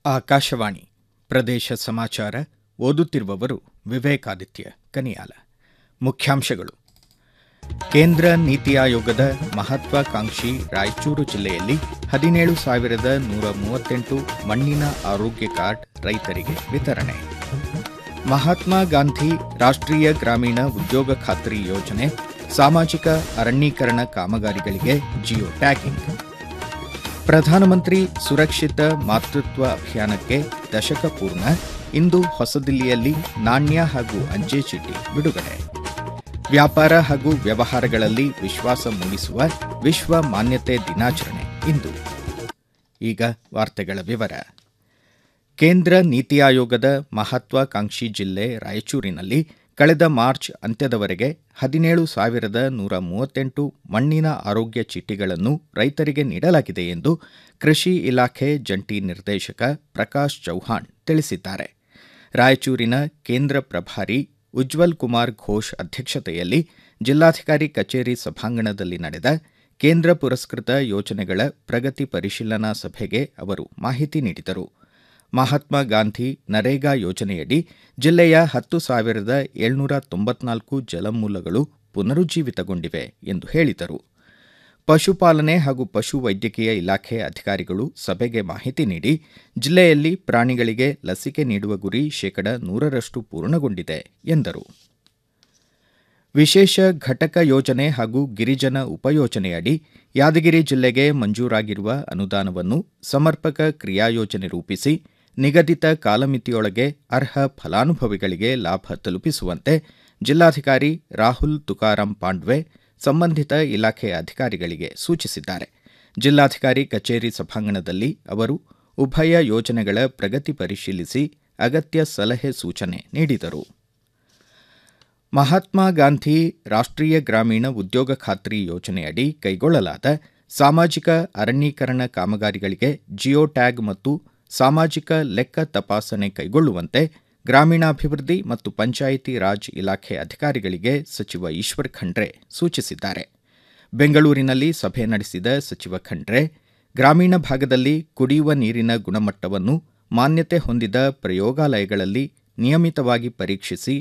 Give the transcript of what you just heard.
ಆಕಾಶವಾಣಿ ಪ್ರದೇಶ ಸಮಾಚಾರ ಓದುತ್ತಿರುವವರು ವಿವೇಕಾದಿತ್ಯ ಕನಿಯಾಲ ಮುಖ್ಯಾಂಶಗಳು ಕೇಂದ್ರ ನೀತಿ ಆಯೋಗದ ಮಹತ್ವಾಕಾಂಕ್ಷಿ ರಾಯಚೂರು ಜಿಲ್ಲೆಯಲ್ಲಿ ಹದಿನೇಳು ಸಾವಿರದ ನೂರ ಮೂವತ್ತೆಂಟು ಮಣ್ಣಿನ ಆರೋಗ್ಯ ಕಾರ್ಡ್ ರೈತರಿಗೆ ವಿತರಣೆ ಮಹಾತ್ಮ ಗಾಂಧಿ ರಾಷ್ಟ್ರೀಯ ಗ್ರಾಮೀಣ ಉದ್ಯೋಗ ಖಾತ್ರಿ ಯೋಜನೆ ಸಾಮಾಜಿಕ ಅರಣ್ಯೀಕರಣ ಕಾಮಗಾರಿಗಳಿಗೆ ಜಿಯೋ ಟ್ಯಾಗಿಂಗ್ ಪ್ರಧಾನಮಂತ್ರಿ ಸುರಕ್ಷಿತ ಮಾತೃತ್ವ ಅಭಿಯಾನಕ್ಕೆ ದಶಕ ಪೂರ್ಣ ಇಂದು ಹೊಸದಿಲ್ಲಿಯಲ್ಲಿ ನಾಣ್ಯ ಹಾಗೂ ಅಂಚೆ ಚೀಟಿ ಬಿಡುಗಡೆ ವ್ಯಾಪಾರ ಹಾಗೂ ವ್ಯವಹಾರಗಳಲ್ಲಿ ವಿಶ್ವಾಸ ಮೂಡಿಸುವ ವಿಶ್ವ ಮಾನ್ಯತೆ ದಿನಾಚರಣೆ ಇಂದು ಈಗ ವಾರ್ತೆಗಳ ವಿವರ ಕೇಂದ್ರ ನೀತಿ ಆಯೋಗದ ಮಹತ್ವಾಕಾಂಕ್ಷಿ ಜಿಲ್ಲೆ ರಾಯಚೂರಿನಲ್ಲಿ ಕಳೆದ ಮಾರ್ಚ್ ಅಂತ್ಯದವರೆಗೆ ಹದಿನೇಳು ಸಾವಿರದ ನೂರ ಮೂವತ್ತೆಂಟು ಮಣ್ಣಿನ ಆರೋಗ್ಯ ಚೀಟಿಗಳನ್ನು ರೈತರಿಗೆ ನೀಡಲಾಗಿದೆ ಎಂದು ಕೃಷಿ ಇಲಾಖೆ ಜಂಟಿ ನಿರ್ದೇಶಕ ಪ್ರಕಾಶ್ ಚೌಹಾಣ್ ತಿಳಿಸಿದ್ದಾರೆ ರಾಯಚೂರಿನ ಕೇಂದ್ರ ಪ್ರಭಾರಿ ಉಜ್ವಲ್ ಕುಮಾರ್ ಘೋಷ್ ಅಧ್ಯಕ್ಷತೆಯಲ್ಲಿ ಜಿಲ್ಲಾಧಿಕಾರಿ ಕಚೇರಿ ಸಭಾಂಗಣದಲ್ಲಿ ನಡೆದ ಕೇಂದ್ರ ಪುರಸ್ಕೃತ ಯೋಜನೆಗಳ ಪ್ರಗತಿ ಪರಿಶೀಲನಾ ಸಭೆಗೆ ಅವರು ಮಾಹಿತಿ ನೀಡಿದರು ಮಹಾತ್ಮ ಗಾಂಧಿ ನರೇಗಾ ಯೋಜನೆಯಡಿ ಜಿಲ್ಲೆಯ ಹತ್ತು ಸಾವಿರದ ಏಳ್ನೂರ ತೊಂಬತ್ನಾಲ್ಕು ಜಲಮೂಲಗಳು ಪುನರುಜ್ಜೀವಿತಗೊಂಡಿವೆ ಎಂದು ಹೇಳಿದರು ಪಶುಪಾಲನೆ ಹಾಗೂ ಪಶು ವೈದ್ಯಕೀಯ ಇಲಾಖೆ ಅಧಿಕಾರಿಗಳು ಸಭೆಗೆ ಮಾಹಿತಿ ನೀಡಿ ಜಿಲ್ಲೆಯಲ್ಲಿ ಪ್ರಾಣಿಗಳಿಗೆ ಲಸಿಕೆ ನೀಡುವ ಗುರಿ ಶೇಕಡ ನೂರರಷ್ಟು ಪೂರ್ಣಗೊಂಡಿದೆ ಎಂದರು ವಿಶೇಷ ಘಟಕ ಯೋಜನೆ ಹಾಗೂ ಗಿರಿಜನ ಉಪಯೋಜನೆಯಡಿ ಯಾದಗಿರಿ ಜಿಲ್ಲೆಗೆ ಮಂಜೂರಾಗಿರುವ ಅನುದಾನವನ್ನು ಸಮರ್ಪಕ ಕ್ರಿಯಾಯೋಜನೆ ರೂಪಿಸಿ ನಿಗದಿತ ಕಾಲಮಿತಿಯೊಳಗೆ ಅರ್ಹ ಫಲಾನುಭವಿಗಳಿಗೆ ಲಾಭ ತಲುಪಿಸುವಂತೆ ಜಿಲ್ಲಾಧಿಕಾರಿ ರಾಹುಲ್ ತುಕಾರಾಂ ಪಾಂಡ್ವೆ ಸಂಬಂಧಿತ ಇಲಾಖೆ ಅಧಿಕಾರಿಗಳಿಗೆ ಸೂಚಿಸಿದ್ದಾರೆ ಜಿಲ್ಲಾಧಿಕಾರಿ ಕಚೇರಿ ಸಭಾಂಗಣದಲ್ಲಿ ಅವರು ಉಭಯ ಯೋಜನೆಗಳ ಪ್ರಗತಿ ಪರಿಶೀಲಿಸಿ ಅಗತ್ಯ ಸಲಹೆ ಸೂಚನೆ ನೀಡಿದರು ಮಹಾತ್ಮ ಗಾಂಧಿ ರಾಷ್ಟ್ರೀಯ ಗ್ರಾಮೀಣ ಉದ್ಯೋಗ ಖಾತ್ರಿ ಯೋಜನೆಯಡಿ ಕೈಗೊಳ್ಳಲಾದ ಸಾಮಾಜಿಕ ಅರಣ್ಯೀಕರಣ ಕಾಮಗಾರಿಗಳಿಗೆ ಜಿಯೋ ಟ್ಯಾಗ್ ಮತ್ತು ಸಾಮಾಜಿಕ ಲೆಕ್ಕ ತಪಾಸಣೆ ಕೈಗೊಳ್ಳುವಂತೆ ಗ್ರಾಮೀಣಾಭಿವೃದ್ಧಿ ಮತ್ತು ಪಂಚಾಯಿತಿ ರಾಜ್ ಇಲಾಖೆ ಅಧಿಕಾರಿಗಳಿಗೆ ಸಚಿವ ಈಶ್ವರ್ ಖಂಡ್ರೆ ಸೂಚಿಸಿದ್ದಾರೆ ಬೆಂಗಳೂರಿನಲ್ಲಿ ಸಭೆ ನಡೆಸಿದ ಸಚಿವ ಖಂಡ್ರೆ ಗ್ರಾಮೀಣ ಭಾಗದಲ್ಲಿ ಕುಡಿಯುವ ನೀರಿನ ಗುಣಮಟ್ಟವನ್ನು ಮಾನ್ಯತೆ ಹೊಂದಿದ ಪ್ರಯೋಗಾಲಯಗಳಲ್ಲಿ ನಿಯಮಿತವಾಗಿ ಪರೀಕ್ಷಿಸಿ